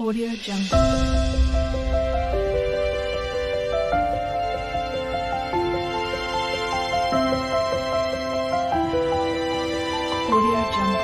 Audio Jungle. Audio Jungle.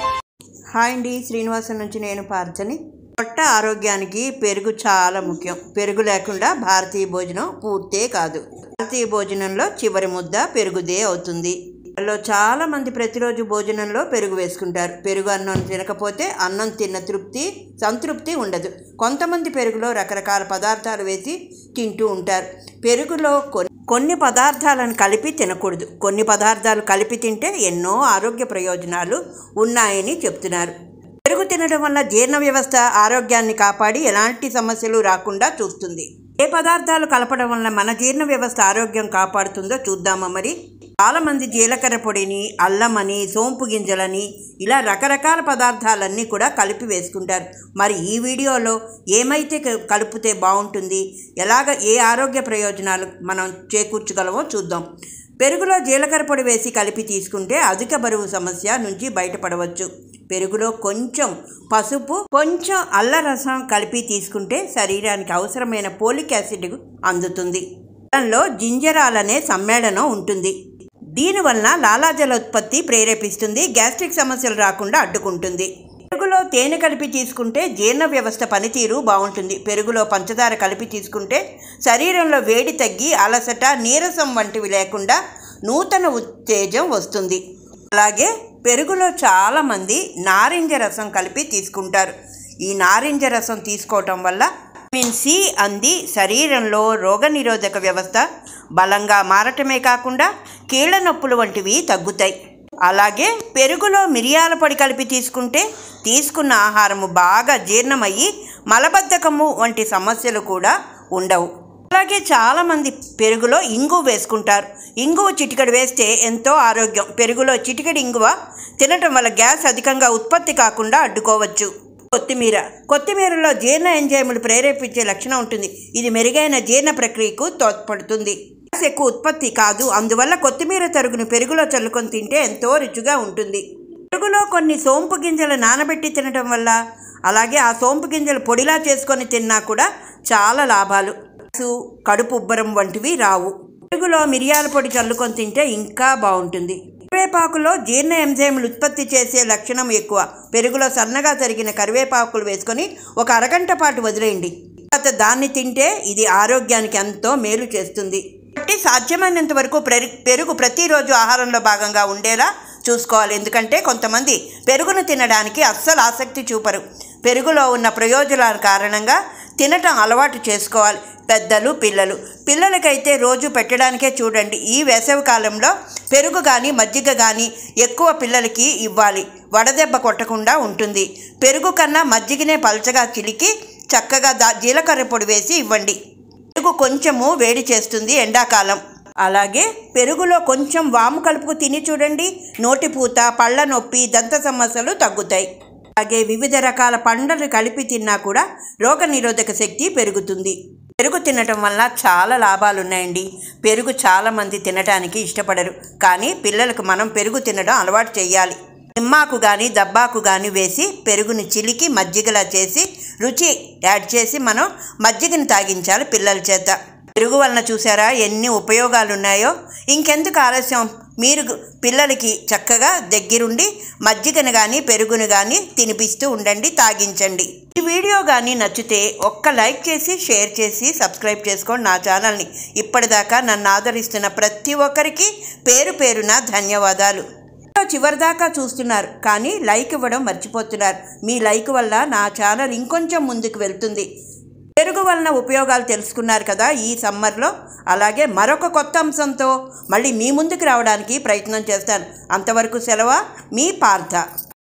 Hi అండి శ్రీనివాసం నుంచి నేను పార్చని పొట్ట ఆరోగ్యానికి పెరుగు చాలా ముఖ్యం పెరుగు లేకుండా భారతీయ భోజనం పూర్తే కాదు భారతీయ భోజనంలో చివరి ముద్ద పెరుగుదే అవుతుంది వాళ్ళలో చాలా మంది ప్రతిరోజు భోజనంలో పెరుగు వేసుకుంటారు పెరుగు అన్నం తినకపోతే అన్నం తిన్న తృప్తి సంతృప్తి ఉండదు కొంతమంది పెరుగులో రకరకాల పదార్థాలు వేసి తింటూ ఉంటారు పెరుగులో కొన్ని కొన్ని పదార్థాలను కలిపి తినకూడదు కొన్ని పదార్థాలు కలిపి తింటే ఎన్నో ఆరోగ్య ప్రయోజనాలు ఉన్నాయని చెప్తున్నారు పెరుగు తినడం వల్ల జీర్ణ వ్యవస్థ ఆరోగ్యాన్ని కాపాడి ఎలాంటి సమస్యలు రాకుండా చూస్తుంది ఏ పదార్థాలు కలపడం వల్ల మన జీర్ణ వ్యవస్థ ఆరోగ్యం కాపాడుతుందో చూద్దామా మరి చాలామంది జీలకర్ర పొడిని అల్లమని సోంపు గింజలని ఇలా రకరకాల పదార్థాలన్నీ కూడా కలిపి వేసుకుంటారు మరి ఈ వీడియోలో ఏమైతే క- కలిపితే బాగుంటుంది ఎలాగ ఏ ఆరోగ్య ప్రయోజనాలు మనం చేకూర్చగలమో చూద్దాం పెరుగులో జీలకర్ర పొడి వేసి కలిపి తీసుకుంటే అధిక బరువు సమస్య నుంచి బయటపడవచ్చు పెరుగులో కొంచెం పసుపు కొంచెం అల్ల రసం కలిపి తీసుకుంటే శరీరానికి అవసరమైన పోలిక్ యాసిడ్ అందుతుంది దానిలో జింజరాల్ అనే సమ్మేళనం ఉంటుంది దీనివలన లాలాజల ఉత్పత్తి ప్రేరేపిస్తుంది గ్యాస్ట్రిక్ సమస్యలు రాకుండా అడ్డుకుంటుంది పెరుగులో తేనె కలిపి తీసుకుంటే జీర్ణ వ్యవస్థ పనితీరు బాగుంటుంది పెరుగులో పంచదార కలిపి తీసుకుంటే శరీరంలో వేడి తగ్గి అలసట నీరసం వంటివి లేకుండా నూతన ఉత్తేజం వస్తుంది అలాగే పెరుగులో చాలామంది నారింజ రసం కలిపి తీసుకుంటారు ఈ నారింజ రసం తీసుకోవటం వల్ల విటమిన్ సి అంది శరీరంలో రోగనిరోధక వ్యవస్థ బలంగా మారటమే కాకుండా కీళ్ళ నొప్పులు వంటివి తగ్గుతాయి అలాగే పెరుగులో మిరియాల పొడి కలిపి తీసుకుంటే తీసుకున్న ఆహారము బాగా జీర్ణమయ్యి మలబద్ధకము వంటి సమస్యలు కూడా ఉండవు అలాగే చాలామంది పెరుగులో ఇంగు వేసుకుంటారు ఇంగువ చిటికెడు వేస్తే ఎంతో ఆరోగ్యం పెరుగులో చిటికెడు ఇంగువ తినటం వల్ల గ్యాస్ అధికంగా ఉత్పత్తి కాకుండా అడ్డుకోవచ్చు కొత్తిమీర కొత్తిమీరలో జీర్ణ ఎంజైములు ప్రేరేపించే లక్షణం ఉంటుంది ఇది మెరుగైన జీర్ణ ప్రక్రియకు తోడ్పడుతుంది గ్యాస్ ఎక్కువ ఉత్పత్తి కాదు అందువల్ల కొత్తిమీర తరుగును పెరుగులో చల్లుకొని తింటే ఎంతో రుచిగా ఉంటుంది పెరుగులో కొన్ని సోంపు గింజలు నానబెట్టి తినడం వల్ల అలాగే ఆ సోంపు గింజలు పొడిలా చేసుకొని తిన్నా కూడా చాలా లాభాలు గ్యాసు, కడుపు ఉబ్బరం వంటివి రావు పెరుగులో మిరియాల పొడి చల్లుకొని తింటే ఇంకా బాగుంటుంది కరివేపాకులో జీర్ణ ఎంజైములు ఉత్పత్తి చేసే లక్షణం ఎక్కువ పెరుగులో సన్నగా తరిగిన కరివేపాకులు వేసుకొని ఒక అరగంట పాటు వదిలేయండి తర్వాత దాన్ని తింటే ఇది ఆరోగ్యానికి ఎంతో మేలు చేస్తుంది కాబట్టి సాధ్యమైనంత వరకు పెరు- పెరుగు ప్రతిరోజు ఆహారంలో భాగంగా ఉండేలా చూసుకోవాలి ఎందుకంటే కొంతమంది పెరుగును తినడానికి అస్సలు ఆసక్తి చూపరు పెరుగులో ఉన్న ప్రయోజనాల కారణంగా తినటం అలవాటు చేసుకోవాలి పెద్దలు పిల్లలు పిల్లలకైతే రోజు పెట్టడానికే చూడండి ఈ వేసవి కాలంలో పెరుగు కానీ మజ్జిగ కానీ ఎక్కువ పిల్లలకి ఇవ్వాలి వడదెబ్బ కొట్టకుండా ఉంటుంది పెరుగు కన్నా మజ్జిగనే పల్చగా చిలికి చక్కగా దా జీలకర్ర పొడి వేసి ఇవ్వండి పెరుగు కొంచెము వేడి చేస్తుంది ఎండాకాలం అలాగే పెరుగులో కొంచెం వాము కలుపు తిని చూడండి నోటిపూత పళ్ళ నొప్పి దంత సమస్యలు తగ్గుతాయి అలాగే వివిధ రకాల పండ్లను కలిపి తిన్నా కూడా రోగనిరోధక శక్తి పెరుగుతుంది పెరుగు తినటం వల్ల చాలా లాభాలు ఉన్నాయండి పెరుగు చాలామంది తినడానికి ఇష్టపడరు కానీ పిల్లలకు మనం పెరుగు తినడం అలవాటు చేయాలి నిమ్మాకు కానీ దబ్బాకు కానీ వేసి పెరుగుని చిలికి మజ్జిగలా చేసి రుచి యాడ్ చేసి మనం మజ్జిగని తాగించాలి పిల్లల చేత పెరుగు వలన చూసారా ఎన్ని ఉపయోగాలు ఉన్నాయో ఇంకెందుకు ఆలస్యం మీరు పిల్లలకి చక్కగా దగ్గరుండి మజ్జిగను కానీ పెరుగును కానీ తినిపిస్తూ ఉండండి తాగించండి ఈ వీడియో కానీ నచ్చితే ఒక్క లైక్ చేసి షేర్ చేసి సబ్స్క్రైబ్ చేసుకోండి నా ఛానల్ని ఇప్పటిదాకా నన్ను ఆదరిస్తున్న ప్రతి ఒక్కరికి పేరు పేరున ధన్యవాదాలు చివరిదాకా చూస్తున్నారు కానీ లైక్ ఇవ్వడం మర్చిపోతున్నారు మీ లైక్ వల్ల నా ఛానల్ ఇంకొంచెం ముందుకు వెళ్తుంది పెరుగు వలన ఉపయోగాలు తెలుసుకున్నారు కదా ఈ సమ్మర్లో అలాగే మరొక కొత్త అంశంతో మళ్ళీ మీ ముందుకు రావడానికి ప్రయత్నం చేస్తాను అంతవరకు సెలవు మీ పార్థ